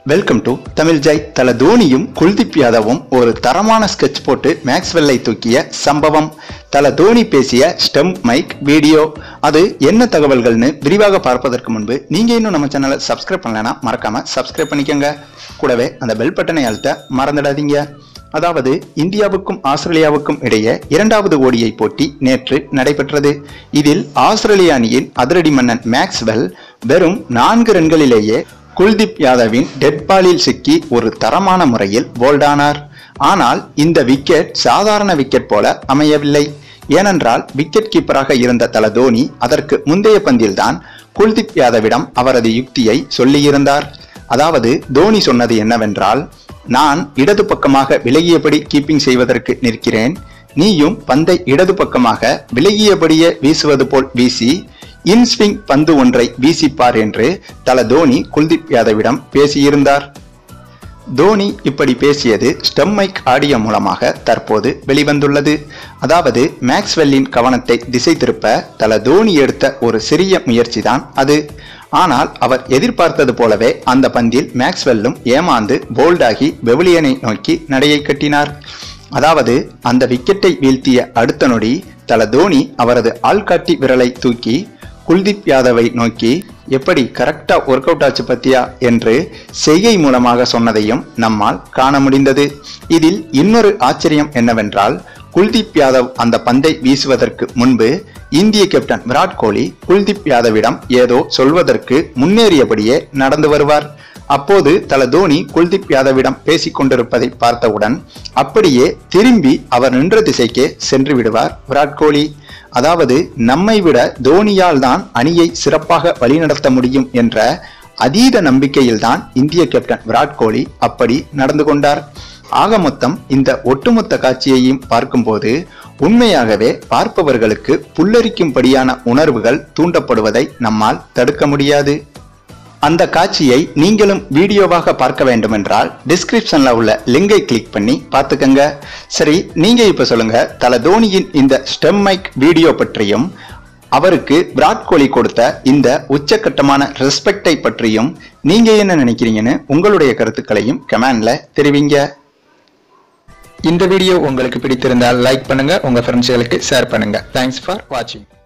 welcome to Tamil Jai தல தோனியும் குல்தீப் யாதவும் ஒரு தரமான ஸ்கெட்ச் போட்டு மேக்ஸ்வெல்லை தூக்கிய சம்பவம் தல தோனி பேசிய ஸ்டெம் மைக் வீடியோ அது என்ன தகவல்கள்னு விரிவாக பார்ப்பதற்கு முன்பு நீங்க இன்னும் நம்ம சேனலை சப்ஸ்கிரைப் பண்ணலைன்னா மறக்காம சப்ஸ்கிரைப் பண்ணிக்கோங்க கூடவே அந்த பெல் பட்டனை அழுத்த மறந்துடாதீங்க அதாவது இந்தியாவுக்கும் ஆஸ்திரேலியாவுக்கும் இடையே இரண்டாவது ஓடிஐ போட்டி நேற்று நடைபெற்றது இதில் ஆஸ்திரேலிய அணியின் அதிரடி மன்னன் மேக்ஸ்வெல் வெறும் நான்கு ரன்களிலேயே குல்தீப் யாதவின் டெட் பாலில் சிக்கி ஒரு தரமான முறையில் போல்டானார் ஆனால் இந்த விக்கெட் சாதாரண விக்கெட் போல அமையவில்லை ஏனென்றால் விக்கெட் கீப்பராக இருந்த தல தோனி அதற்கு முந்தைய பந்தில்தான் குல்தீப் யாதவிடம் அவரது யுக்தியை சொல்லியிருந்தார் அதாவது தோனி சொன்னது என்னவென்றால் நான் இடது பக்கமாக விலகியபடி கீப்பிங் செய்வதற்கு நிற்கிறேன் நீயும் பந்தை இடது பக்கமாக விலகியபடியே வீசுவது போல் வீசி இன்ஸ்விங் பந்து ஒன்றை வீசிப்பார் என்று தல தோனி குல்தீப் யாதவிடம் பேசியிருந்தார் தோனி இப்படி பேசியது ஸ்டெம் மைக் ஆடியோ மூலமாக தற்போது வெளிவந்துள்ளது அதாவது மேக்ஸ்வெல்லின் கவனத்தை திசை திருப்ப தல தோனி எடுத்த ஒரு சிறிய முயற்சிதான் அது ஆனால் அவர் எதிர்பார்த்தது போலவே அந்த பந்தில் மேக்ஸ்வெல்லும் ஏமாந்து போல்டாகி பெவிலியனை நோக்கி நடையை கட்டினார் அதாவது அந்த விக்கெட்டை வீழ்த்திய அடுத்த நொடி தல தோனி அவரது ஆள்காட்டி விரலை தூக்கி குல்தீப் யாதவை நோக்கி எப்படி கரெக்டா ஒர்க் அவுட் ஆச்சு பத்தியா என்று செய்கை மூலமாக சொன்னதையும் நம்மால் காண முடிந்தது இதில் இன்னொரு ஆச்சரியம் என்னவென்றால் குல்தீப் யாதவ் அந்த பந்தை வீசுவதற்கு முன்பு இந்திய கேப்டன் விராட் கோலி குல்தீப் யாதவிடம் ஏதோ சொல்வதற்கு முன்னேறியபடியே நடந்து வருவார் அப்போது தல தோனி குல்தீப் யாதவிடம் பேசிக் கொண்டிருப்பதை பார்த்தவுடன் அப்படியே திரும்பி அவர் நின்ற திசைக்கே சென்று விடுவார் விராட் கோலி அதாவது நம்மை விட தோனியால் தான் அணியை சிறப்பாக வழிநடத்த முடியும் என்ற அதீத நம்பிக்கையில்தான் இந்திய கேப்டன் விராட் கோலி அப்படி நடந்து கொண்டார் ஆக மொத்தம் இந்த ஒட்டுமொத்த காட்சியையும் பார்க்கும்போது உண்மையாகவே பார்ப்பவர்களுக்கு புல்லரிக்கும்படியான உணர்வுகள் தூண்டப்படுவதை நம்மால் தடுக்க முடியாது அந்த காட்சியை நீங்களும் வீடியோவாக பார்க்க வேண்டுமென்றால் டிஸ்கிரிப்ஷன்ல உள்ள லிங்கை கிளிக் பண்ணி பார்த்துக்கங்க சரி நீங்க இப்ப சொல்லுங்க தல தோனியின் இந்த ஸ்டெம் மைக் வீடியோ பற்றியும் அவருக்கு விராட் கோலி கொடுத்த இந்த உச்சக்கட்டமான ரெஸ்பெக்டை பற்றியும் நீங்க என்ன நினைக்கிறீங்கன்னு உங்களுடைய கருத்துக்களையும் கமெண்ட்ல தெரிவிங்க இந்த வீடியோ உங்களுக்கு பிடித்திருந்தால் லைக் பண்ணுங்க உங்க ஃப்ரெண்ட்ஸ்களுக்கு ஷேர் பண்ணுங்க தேங்க்ஸ் ஃபார் வாட்சிங்